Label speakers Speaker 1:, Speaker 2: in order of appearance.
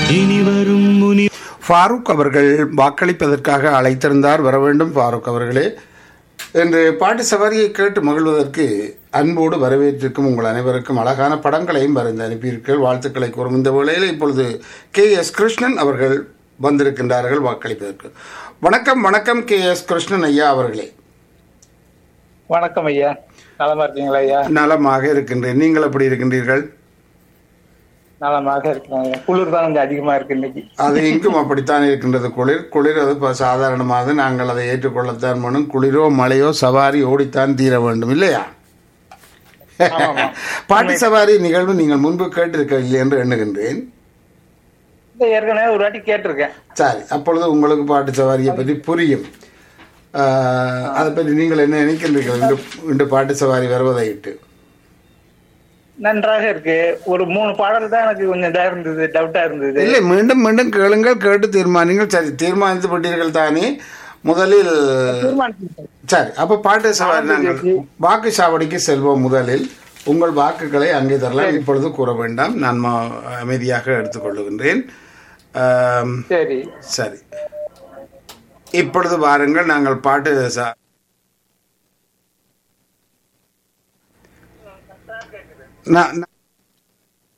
Speaker 1: இனி வரும் முனி
Speaker 2: ஃபாரூக் அவர்கள் வாக்களிப்பதற்காக அழைத்திருந்தார் வர வேண்டும் ஃபாரூக் அவர்களே என்று பாட்டு சவாரியை கேட்டு மகிழ்வதற்கு அன்போடு வரவேற்றிருக்கும் உங்கள் அனைவருக்கும் அழகான படங்களையும் வரைந்து அனுப்பியிருக்கீர்கள் வாழ்த்துக்களை கூறும் இந்த வேளையில் இப்பொழுது கே எஸ் கிருஷ்ணன் அவர்கள் வந்திருக்கின்றார்கள் வாக்களிப்பதற்கு வணக்கம் வணக்கம் கே எஸ் கிருஷ்ணன் ஐயா அவர்களே
Speaker 3: வணக்கம் ஐயா நலமா இருக்கீங்களா ஐயா
Speaker 2: நலமாக இருக்கின்றேன் நீங்கள் எப்படி இருக்கின்றீர்கள்
Speaker 3: நலமாக இருக்கிறேன் ஐயா குளிர் தான் கொஞ்சம் அதிகமா இருக்கு இன்னைக்கு
Speaker 2: அது இங்கும் அப்படித்தான் இருக்கின்றது குளிர் குளிர் அது இப்போ சாதாரணமாக நாங்கள் அதை ஏற்றுக்கொள்ளத்தான் வேணும் குளிரோ மழையோ சவாரி ஓடித்தான் தீர வேண்டும் இல்லையா
Speaker 3: ஆமாமா.
Speaker 2: பாட்டு சவாரி நிகழ்வு நீங்கள் முன்பு கேட்டிருக்கவில்லை என்று எண்ணுகின்றேன்
Speaker 3: இந்த ஏற்கனவே ஒரு வாட்டி கேட்டிருக்கேன்
Speaker 2: சரி அப்பொழுது உங்களுக்கு பாட்டு சவாரியை பற்றி புரியும் ஆஹ், அதை பற்றி நீங்கள் என்ன நினைக்கின்றீர்கள் இன்று இன்று பாட்டு சவாரி வருவதை இட்டு
Speaker 3: நன்றாக இருக்கு ஒரு மூணு பாடல் தான் எனக்கு கொஞ்சம் இதா இருந்தது டவுட்டா இருந்தது
Speaker 2: இல்லை மீண்டும் மீண்டும் கேளுங்கள் கேட்டு தீர்மானிங்கள் சரி தீர்மானித்து விட்டீர்கள் தானே முதலில்
Speaker 3: தீர்மானிச்சிருக்கேன்.
Speaker 2: சரி அப்ப பாட்டு சவாரி நாங்கள் வாக்கு சாவடிக்கு செல்வோம் முதலில் உங்கள் வாக்குகளை அங்கே தரலாம் இப்பொழுது கூற வேண்டாம் நான் ம- அமைதியாக எடுத்துக்கொள்ளுகின்றேன் ஆம்,
Speaker 3: சரி
Speaker 2: சரி இப்பொழுது வாருங்கள் நாங்கள் பாட்டு சா- நான் நான்